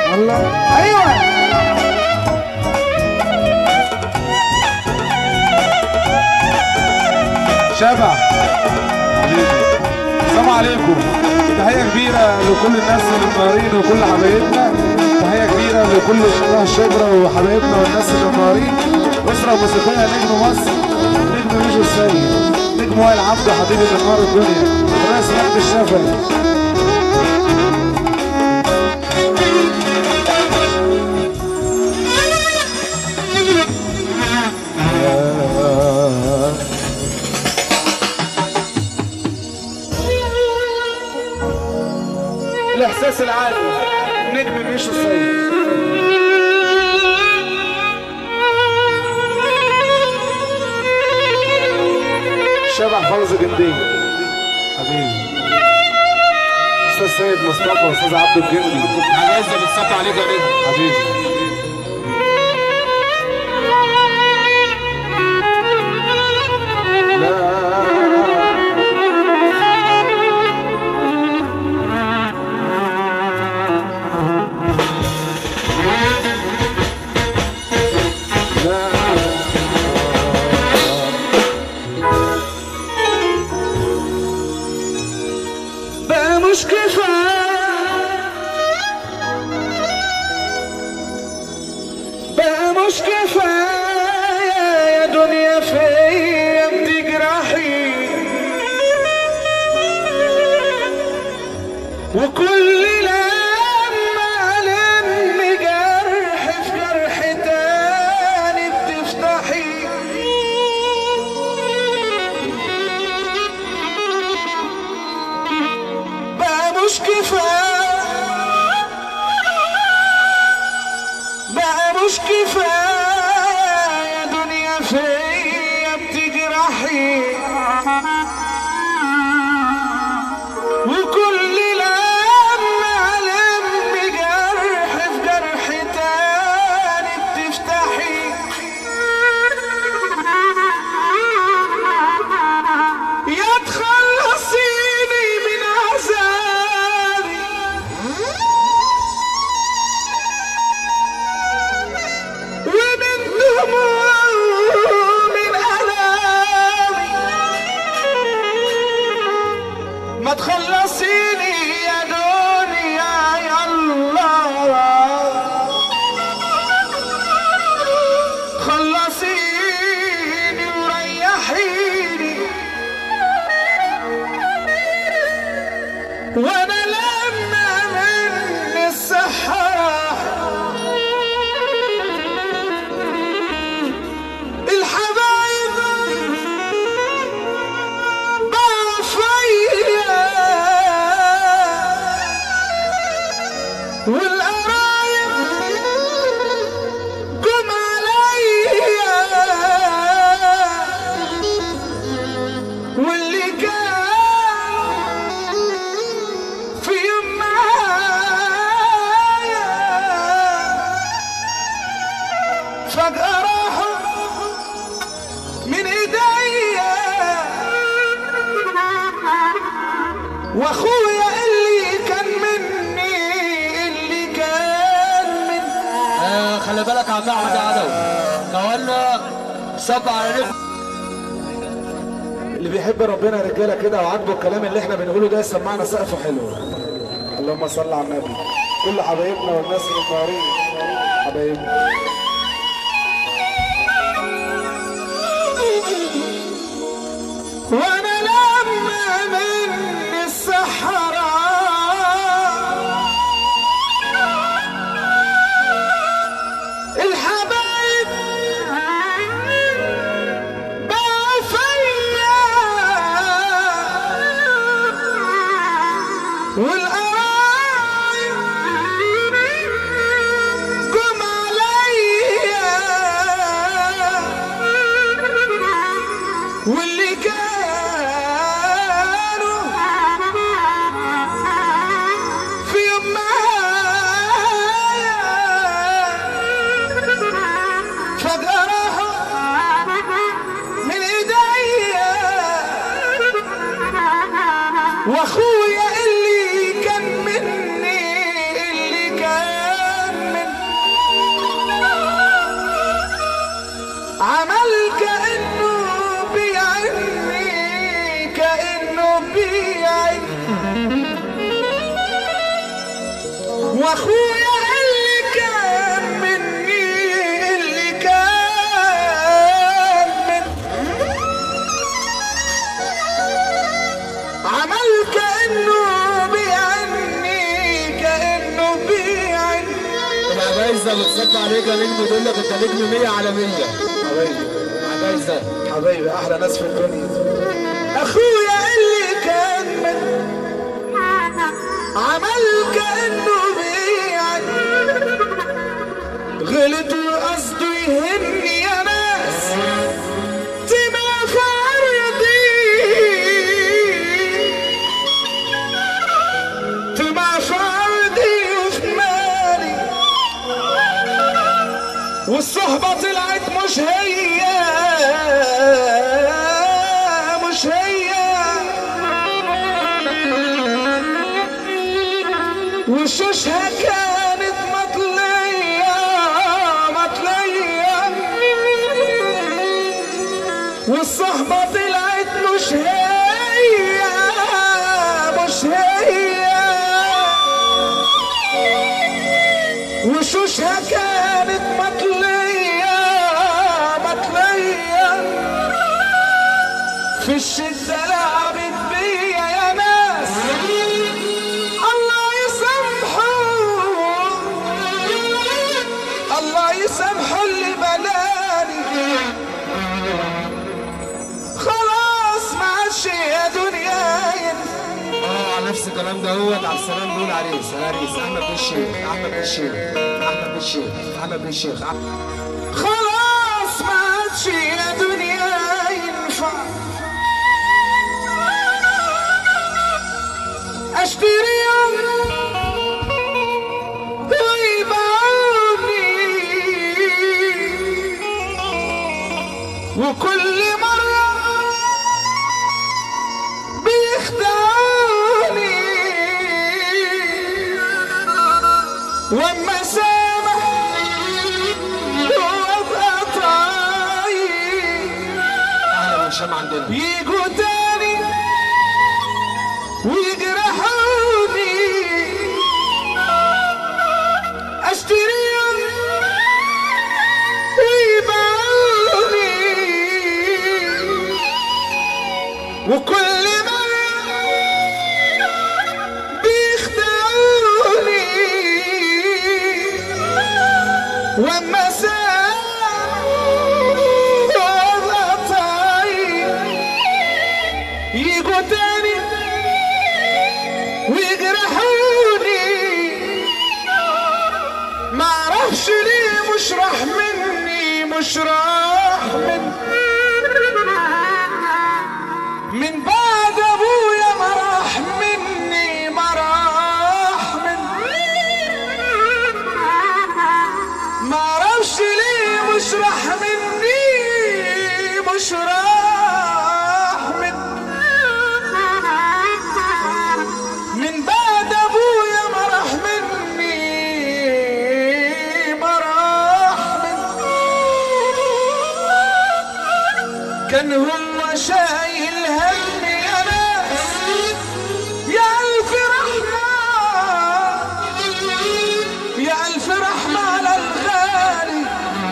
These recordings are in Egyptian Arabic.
الله ايوه شبع السلام عليكم تحية كبيرة لكل الناس المنورين وكل حبايبنا تحية كبيرة لكل شباب الشبرا وحبايبنا والناس المنورين أسرة موسيقية نجم مصر نجم ميشو السيد نجم وائل عبده حبيبي من نار الدنيا رئيس مجد الشافعي الإحساس العالي نجم ميشو السيد شبح فوز جندي حبيبي استاذ سيد مصطفى استاذ عبد الجندي عايز بتصب عليك يا نجم حبيبي لا بقى مش كفاية بقى مش كفاية يا دنيا فيا بتجرحي وكل لما ألم جرح في جرح تاني بتفتحي بقى مش كفاية بقى مش كفاية يا دنيا فيا بتجرحي وكل لما ألم جرح في جرح تاني بتفتحي يا تخلصيني من عذابي ومن دموع من ألامي ما تخلصيني يا دنيا يلا خلصيني وريحيني وانا لما مني الصحة الحبايب باعوا فيا والقرايب قم عليا واللي كان في يوم معايا فجأة راحوا من ايديا واخويا اللي كان مني اللي كان مني آه خلي بالك يا عم احمد يا عدو كوانا صب على نجم اللي بيحب ربنا رجاله كده وعاجبه الكلام اللي احنا بنقوله ده يسمعنا سقفه حلو اللهم صل على النبي كل حبايبنا والناس المنورين حبايبنا وانا لما من الصحراء الحبايب بقوا فيا والقرايب قم عليا واخويا اللي كان مني اللي كان من عمل كانه بيعني كانه بيعني العجايزة بتصب عليك يا نجم تقول لك انت نجم 100 على 100 حبايبي عجايزة حبايبي احلى ناس في الدنيا اخويا اللي كان من عمل كانه بيعني غلط وقصده يهني يا ناس تبقى في عرضي تبقى في عرضي وفي مالي والصحبة طلعت مش هي مش هي وشوشها كانت مطلية مطلية والصحبة طلعت مش هي مش هي وشوشها كانت مطلية مطلية في الشدة لعبت بيا يا ناس الله يسامحه الله يسامحه اللي بلاني خلاص ما عادش يا دنيا ينفع اه على نفس الكلام ده هو عبد السلام بيقول عريس عريس احمد بن الشيخ احمد بن الشيخ احمد بن الشيخ احمد بن الشيخ خلاص ما عادش يا دنيا ينفع اشتري يوم ويبيعوني وكل مرة بيخدعني واما سامح وابقى طاير اهلا هشام عندنا يجوا تاني ويجرحوني اشتريهم ويبيعوني وكل مرة بيخدعوني واما سامح وابقى طاير يجوا تاني ويجرحوني ما اعرفش ليه مش راح مني مش راح من من بعد ابويا ما راح مني ما راح من ما اعرفش ليه مش راح مني مش راح من من بعد ابويا ما راح مني ما راح من كان هو شايل هم يا ناس يا الف رحمه يا الف رحمه على الغالي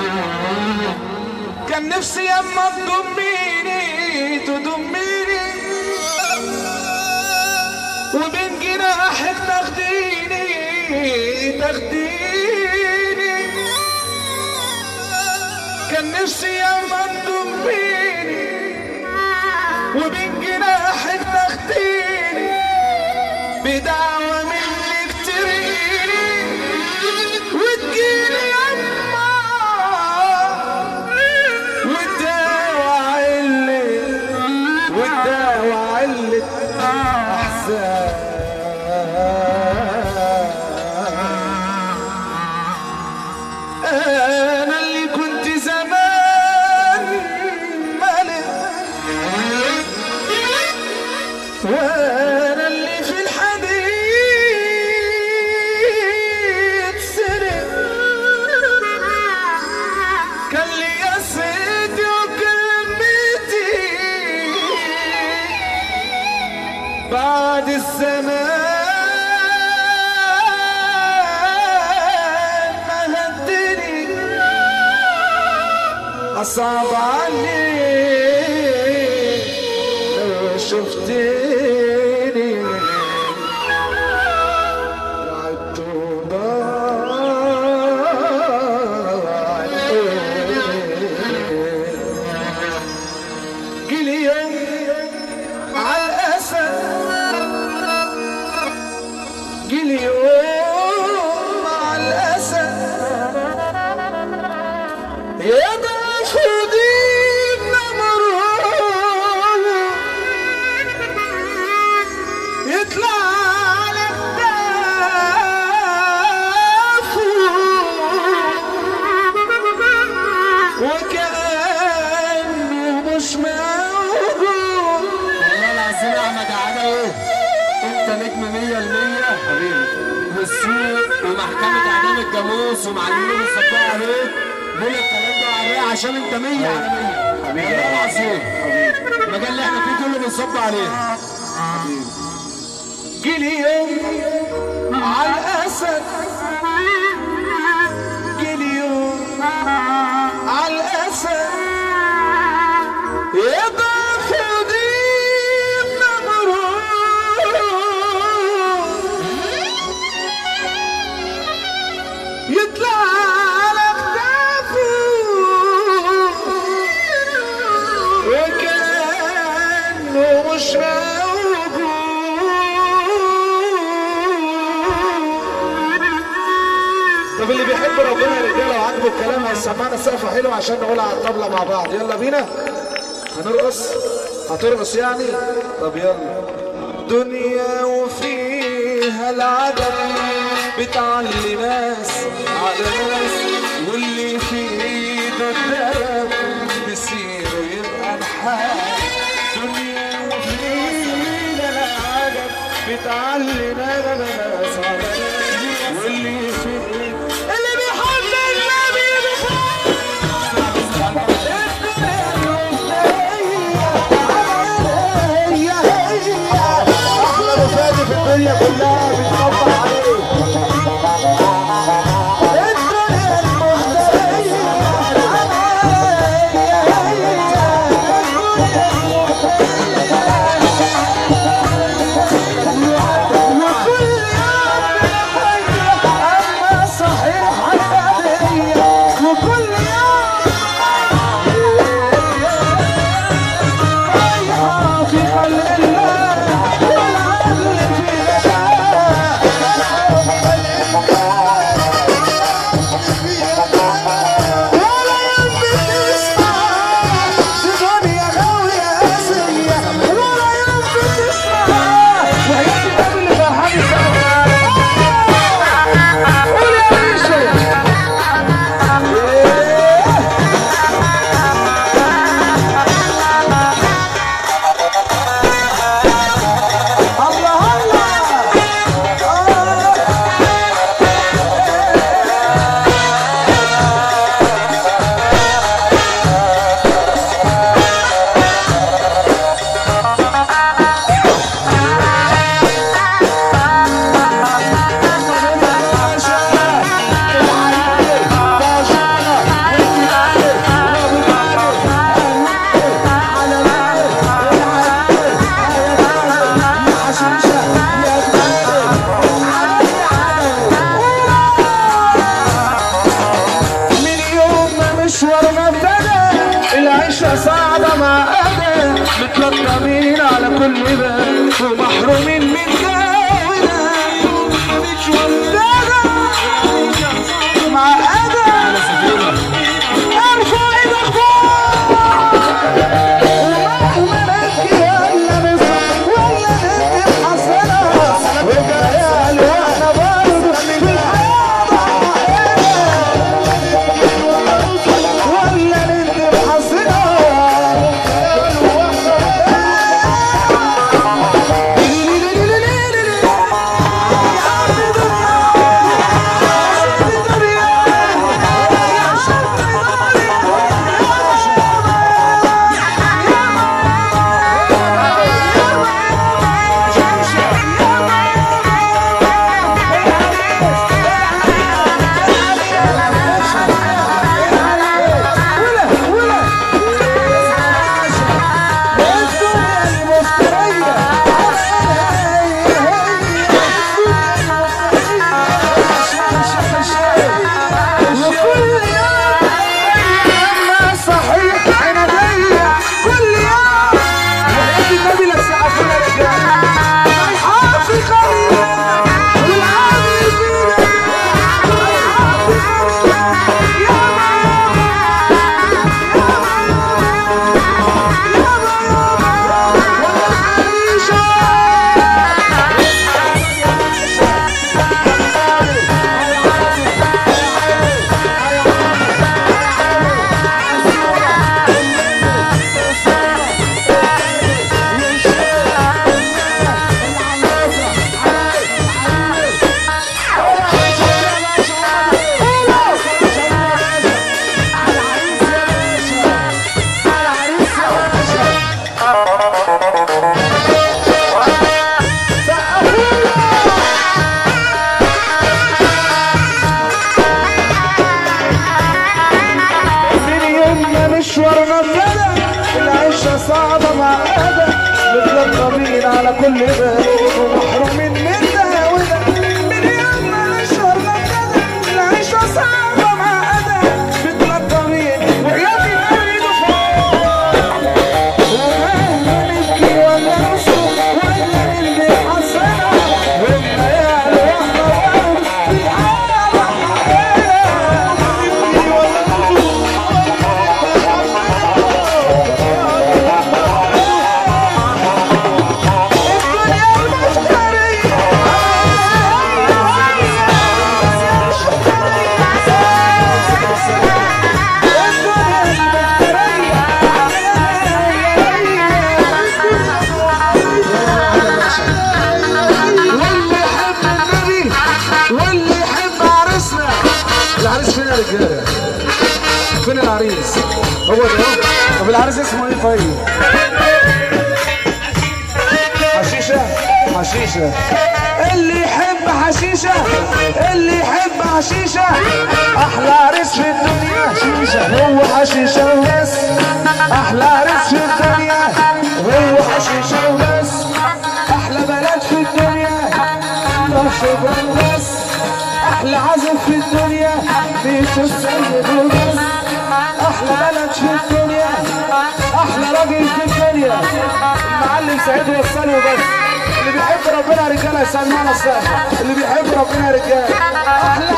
كان نفسي يما تضميني تضميني وبين جناحك تاخديني تاخديني كان نفسي يما تضميني وبين جناحك تاخديني بدعوة منك تريني وتجيلي يما وتداوى علة وتداوى علة أحزان أنا اللي كنت زمان ملك وانا اللي في الحديد سرق كان لي يا سيدي وكلمتي بعد الزمان اصعب عليك لو شفتني وعدت وضاعت جيلي يوم على الاسد جيلي يوم على الاسد يا ضعف دينا مرهون يطلع على الداف وكأنه مش موجود والله العظيم يا احمد عدوي انت نجم 100% حبيبي والسوق ومحكمة اعدام الجاموس ومعلمين الصداع عليك بقول الكلام ده عليه عشان انت 100 على 100 حبيبي والله العظيم المجال اللي احنا فيه كله بنصب عليه جيلي يوم على الأسد جيلي يوم على الأسد يضعف دين مبروك يطلع على كتافه وكأنه مش موجود طب اللي بيحب ربنا يا رجاله وعاجبه الكلام هيسمعنا سقفه حلوه عشان نقولها على الطبله مع بعض يلا بينا هنرقص هترقص يعني طب يلا دنيا وفيها العدم بتعلي ناس على ناس واللي في ايده الدرب بيصير يبقى نحاس دنيا وفيها العدم بتعلي ناس على ناس واللي في ايده اللي بيحب النبي احلى مفادي في الدنيا كلها بيطبق عليه وكل يوم في خلق الله والعدل في كل ده ومحرومين من ده وده من يوم ما نشهر نبتدى نعيش صعبة معقدة متلطمين وحياتي نريد فوق ومهما نبكي ولا نصرخ ولا نلقي حسنة والليالي واحنا ورد في حالة حقيقة نبكي ولا نصرخ الدنيا المشترية واللي يحب النبي واللي يحب عريسنا العريس فين يا رجاله؟ فين العريس؟ هو ده اهو. طب العريس اسمه ايه طيب؟ حشيشة حشيشة اللي يحب حشيشة اللي يحب حشيشة أحلى عريس في الدنيا حشيشة هو حشيشة وبس أحلى عريس في الدنيا هو حشيشة وبس أحلى بلد في الدنيا طب شبرا وبس أحلى عزف في الدنيا بيت السيد وبس أحلى بلد في الدنيا أحلى راجل في الدنيا المعلم سعيد وصلي وبس اللي بيحب ربنا يا رجاله يسمعنا السقف اللي بيحب ربنا يا رجاله احلى